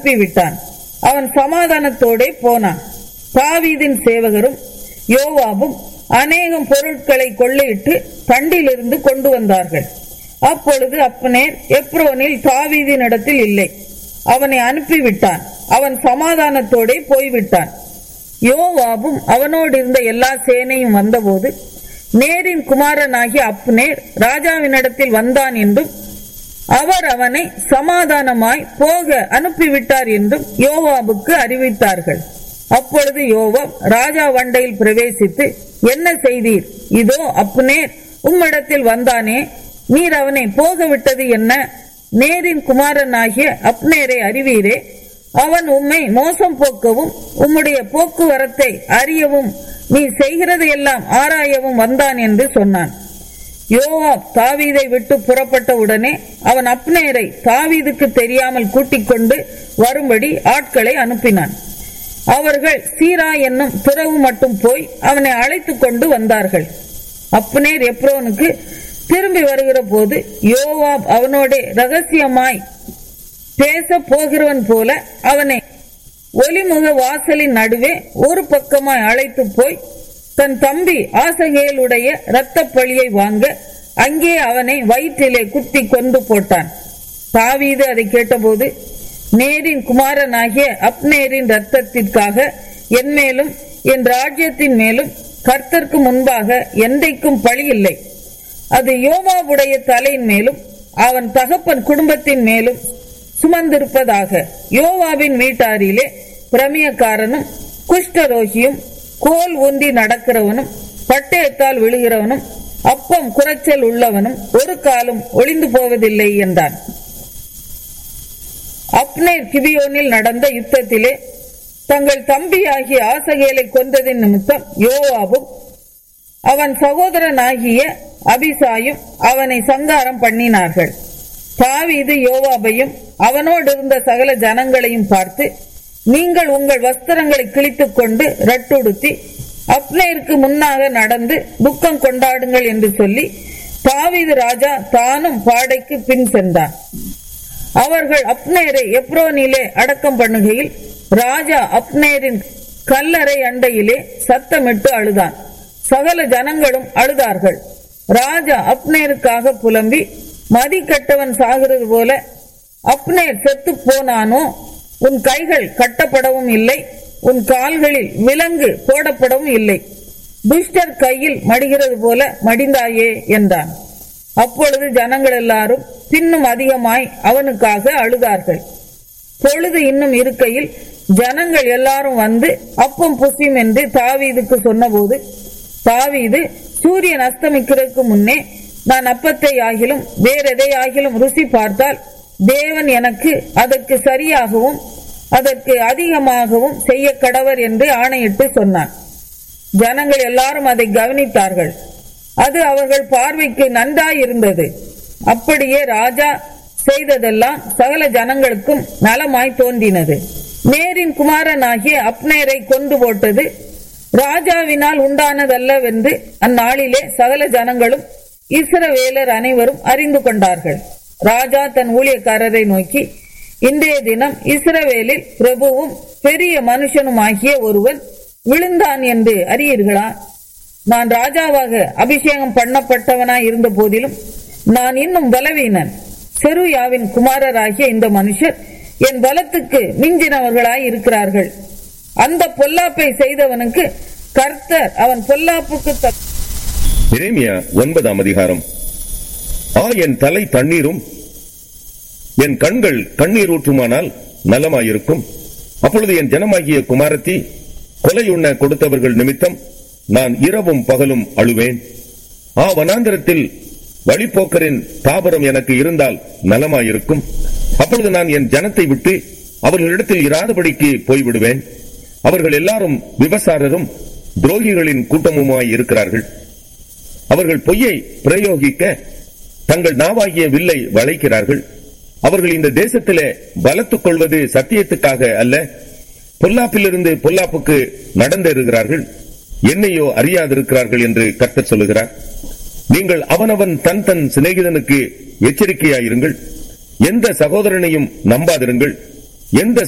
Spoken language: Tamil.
அனுப்பிவிட்டான் அவன் சமாதானத்தோடே போனான் தாவீதின் சேவகரும் யோவாபும் அநேகம் பொருட்களை கொள்ளையிட்டு தண்டிலிருந்து கொண்டு வந்தார்கள் அப்பொழுது அப்பனேர் எப்ரோனில் தாவீதின் இடத்தில் இல்லை அவனை அனுப்பிவிட்டான் அவன் சமாதானத்தோடே போய்விட்டான் யோவாபும் அவனோடு இருந்த எல்லா சேனையும் வந்தபோது நேரின் குமாரனாகிய அப்னேர் ராஜாவினிடத்தில் வந்தான் என்றும் அவர் அவனை சமாதானமாய் போக அனுப்பிவிட்டார் என்றும் யோவாபுக்கு அறிவித்தார்கள் அப்பொழுது யோவாப் ராஜா வண்டையில் பிரவேசித்து என்ன செய்தீர் இதோ அப்னேர் உம்மிடத்தில் வந்தானே நீர் அவனை போக விட்டது என்ன நேரின் குமாரனாகிய அப்னேரை அறிவீரே அவன் உம்மை மோசம் போக்கவும் உம்முடைய போக்குவரத்தை அறியவும் நீ செய்கிறது எல்லாம் ஆராயவும் வந்தான் என்று சொன்னான் யோவாப் தாவீதை விட்டு புறப்பட்ட உடனே அவன் அப்னேரை தாவீதுக்கு தெரியாமல் கூட்டிக் கொண்டு வரும்படி ஆட்களை அனுப்பினான் அவர்கள் சீரா என்னும் துறவு மட்டும் போய் அவனை அழைத்துக் கொண்டு வந்தார்கள் அப்னேர் எப்ரோனுக்கு திரும்பி வருகிற போது யோவாப் அவனோட ரகசியமாய் பேச போகிறவன் போல அவனை ஒலிமுக வாசலின் நடுவே ஒரு பக்கமாய் அழைத்து போய் தன் தம்பி ஆசகேலுடைய இரத்த பழியை வாங்க அங்கே அவனை வயிற்றிலே குத்தி கொண்டு போட்டான் தாவீது அதை கேட்டபோது நேரின் குமாரனாகிய அப்னேரின் ரத்தத்திற்காக என் மேலும் என் ராஜ்யத்தின் மேலும் கர்த்தருக்கு முன்பாக எந்தைக்கும் பழி இல்லை அது யோவாவுடைய தலையின் மேலும் அவன் தகப்பன் குடும்பத்தின் மேலும் சுமந்திருப்பதாக யோவாவின் வீட்டாரிலே பிரமியக்காரனும் குஷ்டரோகியும் கோல் ஊன்றி நடக்கிறவனும் பட்டயத்தால் விழுகிறவனும் அப்பம் குறைச்சல் உள்ளவனும் ஒரு காலம் ஒளிந்து போவதில்லை என்றான் அப்னேர் கிபியோனில் நடந்த யுத்தத்திலே தங்கள் தம்பியாகிய ஆசகேலை கொன்றதின் நிமித்தம் யோவாவும் அவன் சகோதரனாகிய அபிசாயும் அவனை சங்காரம் பண்ணினார்கள் தாவீது யோவாபையும் அவனோடு இருந்த சகல ஜனங்களையும் பார்த்து நீங்கள் உங்கள் வஸ்திரங்களை கிழித்துக் கொண்டு ரட்டுடுத்தி அப்னேருக்கு முன்னாக நடந்து துக்கம் கொண்டாடுங்கள் என்று சொல்லி தாவீது ராஜா தானும் பாடைக்கு பின் சென்றான் அவர்கள் அப்னேரை எப்ரோனிலே அடக்கம் பண்ணுகையில் ராஜா அப்னேரின் கல்லறை அண்டையிலே சத்தமிட்டு அழுதான் சகல ஜனங்களும் அழுதார்கள் ராஜா அப்னேருக்காக புலம்பி மதி கட்டவன் சாகிறது போல அப்னேர் செத்து போனானோ உன் கைகள் கட்டப்படவும் இல்லை உன் கால்களில் விலங்கு போடப்படவும் இல்லை துஷ்டர் கையில் மடிகிறது போல மடிந்தாயே என்றான் அப்பொழுது ஜனங்கள் எல்லாரும் பின்னும் அதிகமாய் அவனுக்காக அழுதார்கள் பொழுது இன்னும் இருக்கையில் ஜனங்கள் எல்லாரும் வந்து அப்பம் புசியும் என்று தாவீதுக்கு சொன்னபோது தாவீது சூரியன் அஸ்தமிக்கிறதுக்கு முன்னே நான் அப்பத்தை ஆகிலும் வேறெதை ஆகிலும் ருசி பார்த்தால் தேவன் எனக்கு அதற்கு சரியாகவும் அதற்கு அதிகமாகவும் செய்ய கடவர் என்று ஆணையிட்டு சொன்னான் ஜனங்கள் எல்லாரும் அதை கவனித்தார்கள் அது அவர்கள் பார்வைக்கு நன்றாயிருந்தது அப்படியே ராஜா செய்ததெல்லாம் சகல ஜனங்களுக்கும் நலமாய் தோன்றினது நேரின் குமாரனாகிய அப்னேரை கொண்டு போட்டது ராஜாவினால் உண்டானதல்லவென்று அந்நாளிலே சகல ஜனங்களும் இஸ்ரவேலர் அனைவரும் அறிந்து கொண்டார்கள் ராஜா தன் ஊழியக்காரரை நோக்கி இன்றைய தினம் இஸ்ரவேலில் பிரபுவும் பெரிய மனுஷனுமாகிய ஒருவன் விழுந்தான் என்று அறியீர்களா நான் ராஜாவாக அபிஷேகம் பண்ணப்பட்டவனாய் இருந்த போதிலும் நான் இன்னும் பலவீனன் செருயாவின் குமாரராகிய இந்த மனுஷர் என் பலத்துக்கு மிஞ்சினவர்களாய் இருக்கிறார்கள் அந்த பொல்லாப்பை செய்தவனுக்கு கர்த்தர் அவன் பொல்லாப்புக்கு தக்க எரேமியா ஒன்பதாம் அதிகாரம் ஆ என் தலை தண்ணீரும் என் கண்கள் கண்ணீர் ஊற்றுமானால் நலமாயிருக்கும் அப்பொழுது என் ஜனமாகிய குமாரத்தி கொலையுண்ண கொடுத்தவர்கள் நிமித்தம் நான் இரவும் பகலும் அழுவேன் ஆ வனாந்திரத்தில் வழிப்போக்கரின் தாபரம் எனக்கு இருந்தால் நலமாயிருக்கும் அப்பொழுது நான் என் ஜனத்தை விட்டு அவர்களிடத்தில் இராதபடிக்கு போய்விடுவேன் அவர்கள் எல்லாரும் விபசாரரும் துரோகிகளின் கூட்டமுமாய் இருக்கிறார்கள் அவர்கள் பொய்யை பிரயோகிக்க தங்கள் நாவாகிய வில்லை வளைக்கிறார்கள் அவர்கள் இந்த தேசத்திலே பலத்துக் கொள்வது சத்தியத்துக்காக அல்ல பொல்லாப்பிலிருந்து பொல்லாப்புக்கு நடந்தேறுகிறார்கள் என்னையோ அறியாதிருக்கிறார்கள் என்று கர்த்தர் சொல்லுகிறார் நீங்கள் அவனவன் தன் தன் சிநேகிதனுக்கு எச்சரிக்கையாயிருங்கள் எந்த சகோதரனையும் நம்பாதிருங்கள் எந்த